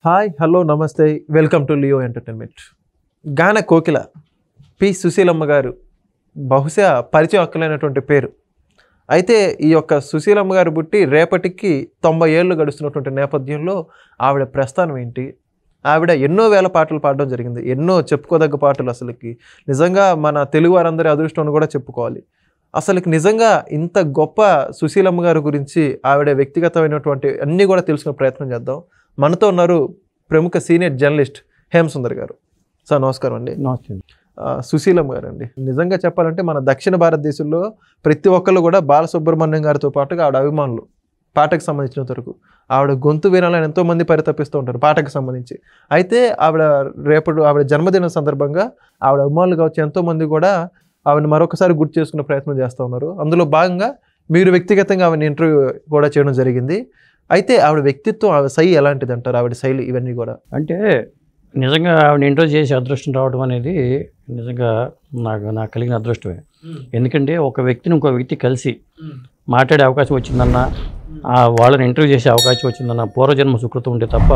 Hi hello నమస్తే welcome to Leo Entertainment గాన కోకిల పి సుశీలమ్మ గారు బహుశా పరిచయం అక్కలైనటువంటి పేరు అయితే ఈ యొక్క సుశీలమ్మ గారు పుట్టి రేపటికి తొంభై ఏళ్ళు గడుస్తున్నటువంటి నేపథ్యంలో ఆవిడ ప్రస్థానం ఏంటి ఆవిడ ఎన్నో వేల పాటలు పాడడం జరిగింది ఎన్నో చెప్పుకోదగ్గ పాటలు అసలుకి నిజంగా మన తెలుగు వారందరి అదృష్టం అని కూడా చెప్పుకోవాలి అసలుకి నిజంగా ఇంత గొప్ప సుశీలమ్మ గారి గురించి ఆవిడ వ్యక్తిగతమైనటువంటి అన్నీ కూడా తెలుసుకునే ప్రయత్నం చేద్దాం మనతో ఉన్నారు ప్రముఖ సీనియర్ జర్నలిస్ట్ హేమసుందర్ గారు సార్ నమస్కారం అండి నమస్తే ఆ, సుశీలమ్మ గారు అండి నిజంగా చెప్పాలంటే మన దక్షిణ భారతదేశంలో ప్రతి ఒక్కళ్ళు కూడా బాలసుబ్రహ్మణ్యం గారితో పాటుగా ఆవిడ అభిమానులు పాటకు సంబంధించినంత వరకు ఆవిడ గొంతు వినాలని ఎంతో మంది పరితపిస్తూ ఉంటారు పాటకు సంబంధించి అయితే ఆవిడ రేపటి ఆవిడ జన్మదినం సందర్భంగా ఆవిడ అభిమానులు కావచ్చు ఎంతో మంది కూడా ఆవిడని మరొకసారి గుర్తు చేసుకునే ప్రయత్నం చేస్తూ ఉన్నారు అందులో భాగంగా మీరు వ్యక్తిగతంగా ఆవిడ ఇంటర్వ్యూ కూడా చేయడం జరిగింది అయితే ఆవిడ వ్యక్తిత్వం ఆవిడ శైలి ఎలాంటిది అంటారు ఆవిడ శైలి ఇవన్నీ కూడా అంటే నిజంగా ఆవిడ ఇంటర్వ్యూ చేసి అదృష్టం రావడం అనేది నిజంగా నాకు నాకు కలిగిన అదృష్టమే ఎందుకంటే ఒక వ్యక్తిని ఇంకో వ్యక్తి కలిసి మాట్లాడే అవకాశం వచ్చిందన్న ఆ వాళ్ళని ఇంటర్వ్యూ చేసే అవకాశం వచ్చిందన్న పూర్వజన్మ సుకృతం ఉంటే తప్ప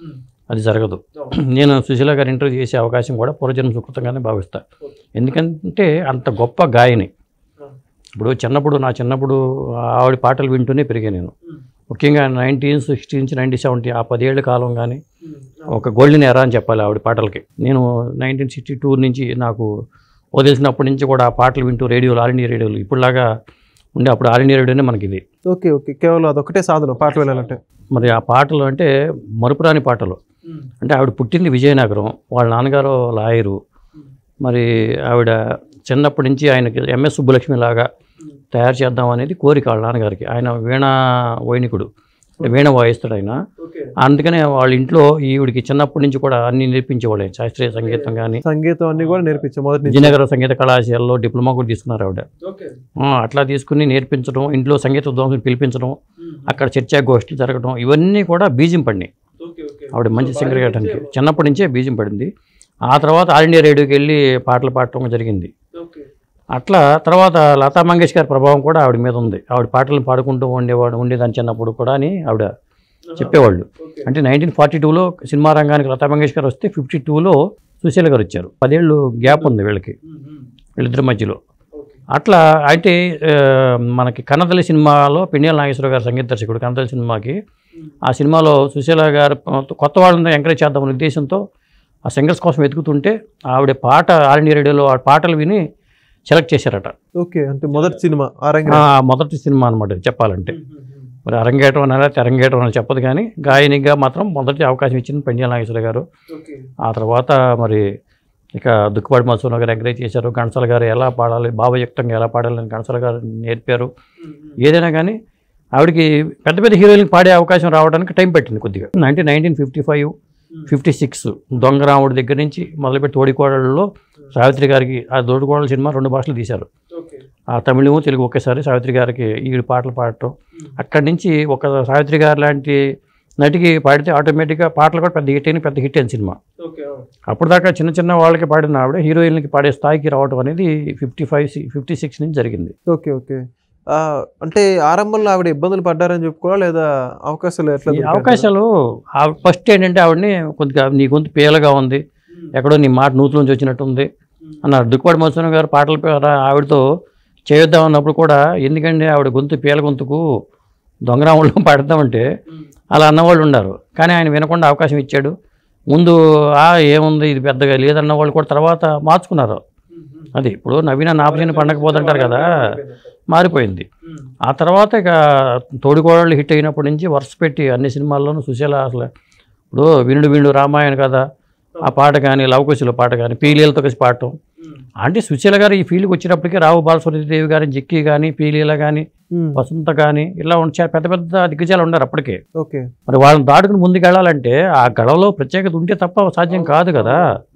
అది జరగదు నేను సుశీల గారి ఇంటర్వ్యూ చేసే అవకాశం కూడా పూర్వజన్మ సుకృతంగానే భావిస్తా ఎందుకంటే అంత గొప్ప గాయని ఇప్పుడు చిన్నప్పుడు నా చిన్నప్పుడు ఆవిడ పాటలు వింటూనే పెరిగాను నేను ముఖ్యంగా నైన్టీన్ సిక్స్టీ నుంచి నైన్టీన్ సెవెంటీ ఆ పదేళ్ల కాలం కానీ ఒక గోల్డెన్ ఎరా అని చెప్పాలి ఆవిడ పాటలకి నేను నైన్టీన్ సిక్స్టీ టూ నుంచి నాకు వదిలిసినప్పటి నుంచి కూడా ఆ పాటలు వింటూ రేడియోలు ఆల్ ఇండియా రేడియోలు ఇప్పుడులాగా ఉండే అప్పుడు ఆల్ ఇండియా రేడియోనే మనకి ఇది ఓకే ఓకే కేవలం అదొకటే సాధనం పాటలు వెళ్ళాలంటే మరి ఆ పాటలు అంటే మరుపురాని పాటలు అంటే ఆవిడ పుట్టింది విజయనగరం వాళ్ళ నాన్నగారు లాయరు మరి ఆవిడ చిన్నప్పటి నుంచి ఆయనకి ఎంఎస్ సుబ్బలక్ష్మి లాగా తయారు చేద్దాం అనేది కోరిక వాళ్ళ నాన్నగారికి ఆయన వీణ వైనికుడు అంటే వీణ వాయిస్తాడు ఆయన అందుకనే వాళ్ళ ఇంట్లో ఈవిడికి చిన్నప్పటి నుంచి కూడా అన్ని నేర్పించేవాళ్ళు ఆయన. శాస్త్రీయ సంగీతం కానీ సంగీతం అన్ని కూడా నేర్పించాం మొదటి నుంచి విజయనగరం సంగీత కళాశాలలో డిప్లొమా కూడా తీసుకున్నారు ఆవిడ ఆ, అట్లా తీసుకుని నేర్పించడం ఇంట్లో సంగీత విద్వాంసులు పిలిపించడం అక్కడ చర్చా గోష్ఠి జరగడం ఇవన్నీ కూడా బీజం పడినాయి ఆవిడ మంచి సింగర్ చేయడానికి చిన్నప్పటి నుంచే బీజం పడింది ఆ తర్వాత ఆల్ ఇండియా రేడియోకి వెళ్ళి పాటలు పాడటం జరిగింది అట్లా తర్వాత లతా మంగేష్కర్ ప్రభావం కూడా ఆవిడ మీద ఉంది ఆవిడ పాటలు పాడుకుంటూ ఉండేవాడు ఉండేదాన్ని చిన్నప్పుడు కూడా అని ఆవిడ చెప్పేవాళ్ళు అంటే నైన్టీన్ ఫార్టీ టూలో సినిమా రంగానికి లతా మంగేష్కర్ వస్తే ఫిఫ్టీ టూలో సుశీల గారు వచ్చారు పదేళ్ళు గ్యాప్ ఉంది వీళ్ళకి వీళ్ళిద్దరి మధ్యలో అట్లా అయితే ఆ, మనకి కన్నతల్లి సినిమాలో పిన్నేల నాగేశ్వర గారు సంగీత దర్శకుడు కన్నతల్లి సినిమాకి ఆ సినిమాలో సుశీల గారు కొత్త వాళ్ళని ఎంకరేజ్ చేద్దామనే ఉద్దేశంతో ఆ సింగర్స్ కోసం వెతుకుతుంటే ఆవిడ పాట ఆల్ ఇండియా రేడియోలో ఆ పాటలు విని సెలెక్ట్ చేశారట ఓకే అంటే మొదటి సినిమా ఆరంగ ఆ మొదటి సినిమా అనమాట చెప్పాలంటే మరి అరంగేటం అనాలా తెరంగేటం అని చెప్పదు కానీ గాయనిగా మాత్రం మొదటి అవకాశం ఇచ్చింది పెండియల నాగేశ్వర గారు ఆ తర్వాత మరి ఇక దుక్కుపాటి మధుసూన గారు ఎంకరేజ్ చేశారు గణసల గారు ఎలా పాడాలి భావయుక్తంగా ఎలా పాడాలని గణసల గారు నేర్పారు ఏదైనా కానీ ఆవిడకి పెద్ద పెద్ద హీరోయిన్కి పాడే అవకాశం రావడానికి టైం పట్టింది కొద్దిగా nineteen nineteen fifty five fifty six దొంగరాముడి దగ్గర నుంచి మొదలుపెట్టి తోడికోడళ్ళలో సావిత్రి గారికి ఆ తోడికోడల సినిమా రెండు భాషలు తీశారు ఆ తమిళము తెలుగు ఒకేసారి సావిత్రి గారికి ఈ పాటలు పాడటం అక్కడి నుంచి ఒక సావిత్రి గారు లాంటి నటికి పాడితే ఆటోమేటిక్గా పాటలు కూడా పెద్ద హిట్ అయిన పెద్ద హిట్ అయిన సినిమా అప్పుడు దాకా చిన్న చిన్న వాళ్ళకి పాడిన ఆవిడ హీరోయిన్లకి పాడే స్థాయికి రావడం అనేది ఫిఫ్టీ ఫైవ్ ఫిఫ్టీ సిక్స్ నుంచి జరిగింది ఓకే ఓకే ఆ, అంటే ఆరంభంలో ఆవిడ ఇబ్బందులు పడ్డారని చెప్పుకోవాలా లేదా అవకాశాలు ఎట్లా ఈ దొరికాయి? అవకాశాలు ఫస్ట్ ఏంటంటే ఆవిడని కొద్దిగా నీ గొంతు పేలగా ఉంది ఎక్కడో నీ మాట నూతులోంచి వచ్చినట్టు ఉంది అన్నారు దుక్కుపాటి మధుసూదన్ గారు పాటలు పా- ఆవిడతో చేద్దాం అన్నప్పుడు కూడా ఎందుకంటే ఆవిడ గొంతు పేల గొంతుకు దొంగరాముళ్ళు పాడదామంటే అలా అన్నవాళ్ళు ఉన్నారు కానీ ఆయన వినకుండా అవకాశం ఇచ్చాడు ముందు ఆ ఏముంది ఇది పెద్దగా లేదన్న వాళ్ళు కూడా తర్వాత మార్చుకున్నారు అది ఇప్పుడు నవీన నాపసిన పండగ పోదంటారు కదా మారిపోయింది ఆ తర్వాత ఇక తోడికోడళ్ళు హిట్ అయినప్పటి నుంచి వరుస పెట్టి అన్ని సినిమాల్లోనూ సుశీల అసలు ఇప్పుడు వినుడు వినుడు రామాయణ కదా ఆ పాట కానీ లవకుశుల పాట కానీ పీలీలతో కలిసి పాడటం అంటే సుశీల గారు ఈ ఫీల్డ్కి వచ్చినప్పటికీ రావు బాలసురదేవి గారి జిక్కి కానీ పీలీల కానీ ఉమ్, వసంత కానీ ఇలా ఉంచా పెద్ద పెద్ద దిగ్గజాలు ఉన్నారు అప్పటికే ఓకే మరి వాళ్ళని దాటుకుని ముందుకు వెళ్ళాలంటే ఆ గడవలో ప్రత్యేకత ఉంటే తప్ప సాధ్యం కాదు కదా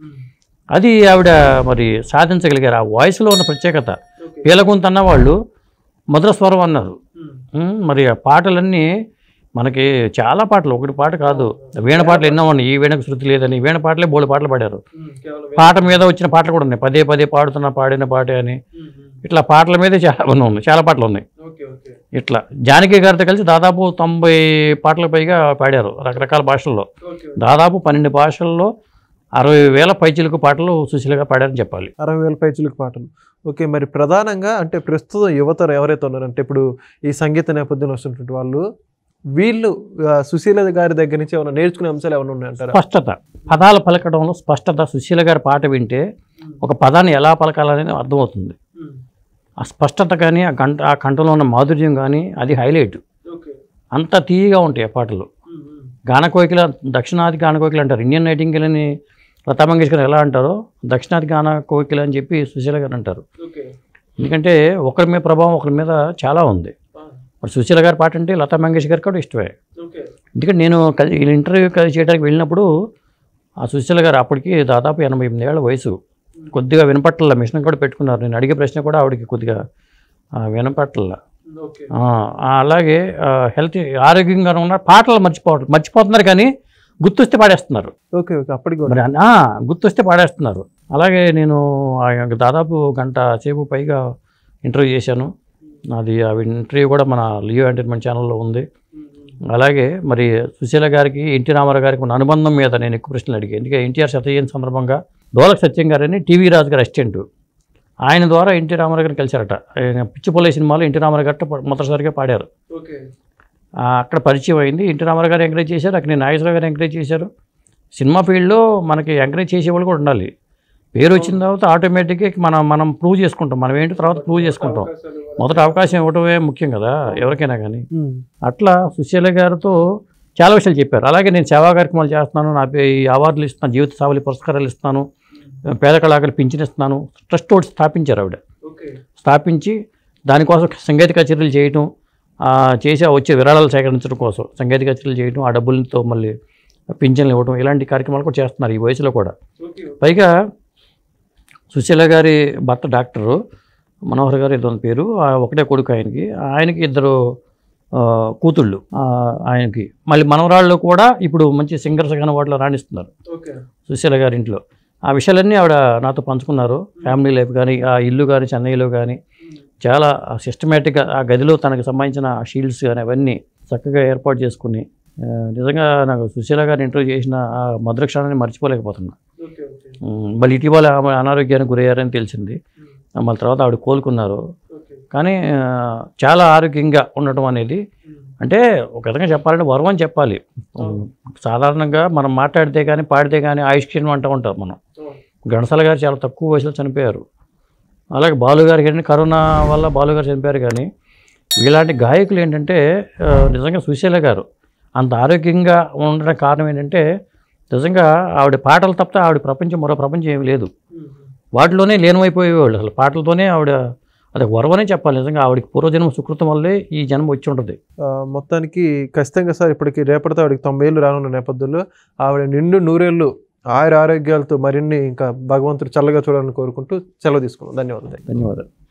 అది ఆవిడ మరి సాధించగలిగారు ఆ వాయిస్లో ఉన్న ప్రత్యేకత పీలగొంత అన్న వాళ్ళు మధుర స్వరం అన్నారు ఉమ్, మరి ఆ పాటలన్నీ మనకి చాలా పాటలు ఒకటి పాట కాదు వీణ పాటలు ఎన్నో ఉన్నాయి ఈ వీణకు శృతి లేదని వీణ పాటలే బోళ్ళు పాటలు పాడారు పాట మీద వచ్చిన పాటలు కూడా ఉన్నాయి పదే పదే పాడుతున్న పాడిన పాటే అని ఇట్లా పాటల మీదే చాలా ఉన్నాయి చాలా పాటలు ఉన్నాయి ఇట్లా జానకి గారితో కలిసి దాదాపు తొంభై పాటల పైగా పాడారు రకరకాల భాషల్లో దాదాపు పన్నెండు భాషల్లో అరవై వేల పైచిలకు పాటలు సుశీలగా పాడారని చెప్పాలి అరవై వేల పైచులకు పాటలు ఓకే మరి ప్రధానంగా అంటే ప్రస్తుతం యువతరు ఎవరైతే ఉన్నారో అంటే ఇప్పుడు ఈ సంగీత నేపథ్యం వస్తున్నటువంటి వాళ్ళు వీళ్ళు ఆ, సుశీల గారి దగ్గర నుంచి ఏమైనా నేర్చుకునే అంశాలు ఏమైనా ఉన్నాయంటారా స్పష్టత పదాలు పలకడంలో స్పష్టత సుశీల గారి పాట వింటే ఒక పదాన్ని ఎలా పలకాలనేది అర్థమవుతుంది ఆ స్పష్టత కానీ ఆ గంట ఆ కంఠంలో ఉన్న మాధుర్యం కానీ అది హైలైట్ అంత తీయగా ఉంటాయి ఆ పాటలు గానకోకిల దక్షిణాది గానకోకిల అంటారు ఇండియన్ నైటింగిల్ అని లతా మంగేష్కర్ ఎలా అంటారో దక్షిణాది గాన కోకిల అని చెప్పి సుశీల గారు అంటారు ఎందుకంటే ఒకరి మీద ప్రభావం ఒకరి మీద చాలా ఉంది మరి సుశీల గారి పాట అంటే లతా మంగేష్కర్ కూడా ఇష్టమే ఎందుకంటే నేను కలి ఈ ఇంటర్వ్యూ కలిసి చేయడానికి వెళ్ళినప్పుడు ఆ సుశీల గారు అప్పటికి దాదాపు ఎనభై ఎనిమిది ఏళ్ళ వయసు కొద్దిగా వినపట్ల మిషన్ కూడా పెట్టుకున్నారు నేను అడిగే ప్రశ్న కూడా ఆవిడకి కొద్దిగా ఆ, వినపట్ల ఆ, ఆ, అలాగే హెల్త్ ఆరోగ్యంగా ఉన్న పాటలు మర్చిపోవట్లేదు మర్చిపోతున్నారు కానీ గుర్తొస్తే పాడేస్తున్నారు ఓకే ఓకే అప్పటికి కూడా మరి అన్- ఆ, గుర్తొస్తే పాడేస్తున్నారు అలాగే నేను ఆ యొక్క దాదాపు గంట సేపు పైగా ఇంటర్వ్యూ చేశాను అది ఆ ఇంటర్వ్యూ కూడా మన లియో ఎంటర్టైన్మెంట్ ఛానల్లో ఉంది అలాగే మరి సుశీల గారికి ఎన్టీ రామారావు గారికి ఉన్న అనుబంధం మీద నేను ఎక్కువ ప్రశ్నలు అడిగాను ఎందుకంటే ఎన్టీఆర్ శతజయంతి సందర్భంగా దోలక సత్యం గారని టీవీ రాజు గారి అసిస్టెంట్ ఆయన ద్వారా ఎన్టీ రామారావు గారిని కలిశారట ఆయన పిచ్చిపొల్లే సినిమాలో ఎన్టీ రామారావు గారితో మొదటిసారిగా పాడారు ఆ, అక్కడ పరిచయం అయింది ఎన్టీ రామారావు గారు ఎంకరేజ్ చేశారు అక్కడ నాగేశ్వరరావు గారు ఎంకరేజ్ చేశారు సినిమా ఫీల్డ్లో మనకి ఎంకరేజ్ చేసేవాళ్ళు కూడా ఉండాలి పేరు వచ్చిన తర్వాత ఆటోమేటిక్గా మనం మనం ప్రూవ్ చేసుకుంటాం మనం ఏంటి తర్వాత ప్రూవ్ చేసుకుంటాం మొదట అవకాశం ఇవ్వడమే ముఖ్యం కదా ఎవరికైనా కానీ ఉమ్. అట్లా సుశీల గారితో చాలా విషయాలు చెప్పారు అలాగే నేను సేవా కార్యక్రమాలు చేస్తున్నాను నా పే- ఈ అవార్డులు ఇస్తున్నాను జీవిత సావలి పురస్కారాలు ఇస్తున్నాను పేద కళాకారులు పింఛన్ ఇస్తున్నాను ట్రస్ట్ ఒకటి స్థాపించారు ఆవిడ స్థాపించి దానికోసం సంగీత కచేరీలు చేయటం ఆ, చేసి ఆ వచ్చే విరాళాలు సేకరించడం కోసం సంగీత కచేరీలు చేయటం ఆ డబ్బులతో మళ్ళీ పింఛన్లు ఇవ్వడం ఇలాంటి కార్యక్రమాలు కూడా చేస్తున్నారు ఈ వయసులో కూడా పైగా సుశీల గారి భర్త డాక్టరు మనోహర్ గారు ఏదో పేరు ఆ ఒకటే కొడుకు ఆయనకి ఆయనకి ఇద్దరు ఆ, కూతుళ్ళు ఆ, ఆయనకి మళ్ళీ మనవరాళ్ళు కూడా ఇప్పుడు మంచి సింగర్స్ కానీ వాటిలో రాణిస్తున్నారు సుశీల గారి ఇంట్లో ఆ విషయాలన్నీ ఆవిడ నాతో పంచుకున్నారు ఫ్యామిలీ లైఫ్ కానీ ఆ ఇల్లు కానీ చెన్నైలో కానీ చాలా సిస్టమేటిక్గా ఆ గదిలో తనకు సంబంధించిన షీల్డ్స్ కానీ అవన్నీ చక్కగా ఏర్పాటు చేసుకుని ఆ, నిజంగా నాకు సుశీల గారిని ఇంటర్వ్యూ చేసిన ఆ మధుర క్షణాన్ని మర్చిపోలేకపోతున్నా ఉమ్, మళ్ళీ ఇటీవల ఆమె అనారోగ్యానికి గురయ్యారని తెలిసింది మళ్ళీ తర్వాత ఆవిడ కోలుకున్నారు కానీ ఆ, చాలా ఆరోగ్యంగా ఉండటం అనేది అంటే ఒక విధంగా చెప్పాలంటే వరం అని చెప్పాలి ఉమ్, సాధారణంగా మనం మాట్లాడితే కానీ పాడితే కానీ ఆయుష్యం అంటూ ఉంటాం మనం ఘంటసాల గారు చాలా తక్కువ వయసులో చనిపోయారు అలాగే బాలుగారు కానీ కరోనా వల్ల బాలుగారు చనిపోయారు కానీ ఇలాంటి గాయకులు ఏంటంటే ఆ, నిజంగా సుశీల గారు అంత ఆరోగ్యంగా ఉండడానికి కారణం ఏంటంటే నిజంగా ఆవిడ పాటలు తప్ప ఆవిడ ప్రపంచం మరో ప్రపంచం ఏమీ లేదు వాటిలోనే లీనమైపోయేవాళ్ళు అసలు పాటలతోనే ఆవిడ అది వరవనే చెప్పాలి నిజంగా ఆవిడకి పూర్వజన్మ సుకృతం వల్లే ఈ జన్మ వచ్చి ఉంటుంది ఆ, మొత్తానికి ఖచ్చితంగా సార్ ఇప్పటికి రేపటితో ఆవిడకి తొంభై ఏళ్ళు రానున్న నేపథ్యంలో ఆవిడ నిండు నూరేళ్ళు ఆయుర ఆరోగ్యాలతో మరిన్ని ఇంకా భగవంతుడు చల్లగా చూడాలని కోరుకుంటూ సెలవు తీసుకున్నాం ధన్యవాదాలు ధన్యవాదాలు